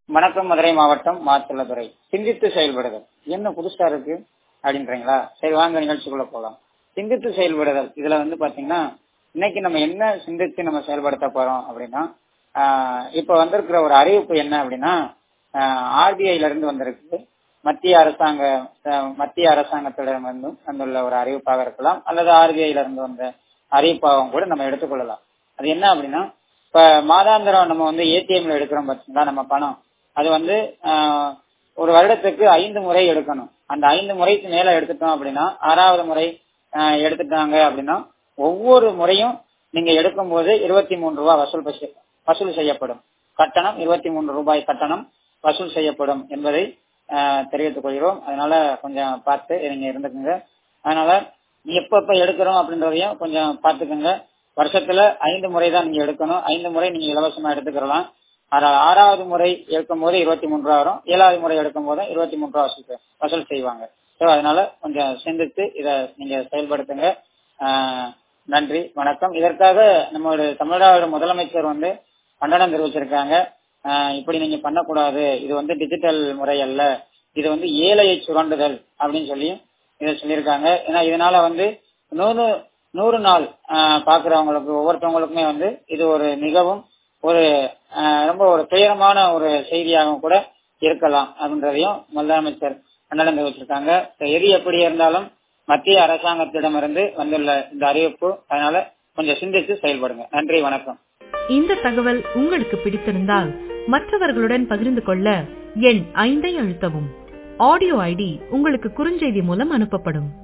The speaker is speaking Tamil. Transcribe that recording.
வணக்கம் மதுரை மாவட்டம் மாச்சல்லதுறை சிந்தித்து செயல்படுதல் என்ன புதுசா இருக்கு அப்படின்றீங்களா சரி வாங்க நிகழ்ச்சிக்குள்ள போலாம் சிந்தித்து செயல்படுதல் இதுல வந்து பாத்தீங்கன்னா இன்னைக்கு நம்ம என்ன சிந்தித்து நம்ம செயல்படுத்த போறோம் அப்படின்னா ஆஹ் இப்ப வந்திருக்கிற ஒரு அறிவிப்பு என்ன அப்படின்னா ஆர்பிஐல இருந்து வந்திருக்கு மத்திய அரசாங்க அஹ் மத்திய அரசாங்கத்திடம் இருந்தும் வந்துள்ள ஒரு அறிவிப்பாக இருக்கலாம் அல்லது ஆர்பிஐல இருந்து வந்த அறிவிப்பாகவும் கூட நம்ம எடுத்துக்கொள்ளலாம் அது என்ன அப்படின்னா இப்ப மாதாந்திரம் நம்ம வந்து ஏடிஎம்ல எடுக்கிறோம் பார்த்தீங்களா நம்ம பணம் அது வந்து ஆஹ் ஒரு வருடத்துக்கு ஐந்து முறை எடுக்கணும் அந்த ஐந்து முறைக்கு மேல எடுத்துட்டோம் அப்படின்னா ஆறாவது முறை ஆஹ் எடுத்துட்டாங்க அப்படின்னா ஒவ்வொரு முறையும் நீங்க எடுக்கும் போது இருபத்தி மூன்று ரூபாய் வசூல் பசி- வசூல் செய்யப்படும் கட்டணம் இருபத்தி மூன்று ரூபாய் கட்டணம் வசூல் செய்யப்படும் என்பதை ஆஹ் தெரிவித்துக் கொள்கிறோம் அதனால கொஞ்சம் பார்த்து நீங்க இருந்துக்குங்க அதனால எப்ப எப்ப எடுக்கிறோம் அப்படின்றதையும் கொஞ்சம் பார்த்துக்கோங்க வருஷத்துல ஐந்து முறை தான் நீங்க எடுக்கணும் ஐந்து முறை நீங்க இலவசமா எடுத்துக்கலாம் ஆனா ஆறாவது முறை எடுக்கும் போது இருபத்தி மூன்று ரூபா வரும் ஏழாவது முறை எடுக்கும் போது இருபத்தி மூன்று ரூபா வசூல் வசூல் செய்வாங்க ஸோ அதனால கொஞ்சம் சிந்தித்து இதை நீங்க செயல்படுத்துங்க ஆஹ் நன்றி வணக்கம் இதற்காக நம்மளுடைய தமிழ்நாடு முதலமைச்சர் வந்து கண்டனம் தெரிவிச்சிருக்காங்க ஆஹ் இப்படி நீங்க பண்ணக்கூடாது இது வந்து டிஜிட்டல் முறை அல்ல இது வந்து ஏழையை சுரண்டுதல் அப்படின்னு சொல்லி இதை சொல்லியிருக்காங்க ஏன்னா இதனால வந்து நூறு நூறு நாள் ஆஹ் பாக்குறவங்களுக்கு ஒவ்வொருத்தவங்களுக்குமே வந்து இது ஒரு மிகவும் ஒரு ஆஹ் ரொம்ப ஒரு துயரமான ஒரு செய்தியாகவும் கூட இருக்கலாம் அப்படின்றதையும் முதலமைச்சர் கண்டனம் தெரிவிச்சிருக்காங்க So, எது எப்படி இருந்தாலும் மத்திய அரசாங்கத்திடமிருந்து வந்துள்ள இந்த அறிவிப்பு அதனால கொஞ்சம் சிந்தித்து செயல்படுங்க நன்றி வணக்கம் இந்த தகவல் உங்களுக்கு பிடித்திருந்தால் மற்றவர்களுடன் பகிர்ந்து கொள்ள எண் ஐந்தை அழுத்தவும் ஆடியோ ஐடி உங்களுக்கு குறுஞ்செய்தி மூலம் அனுப்பப்படும்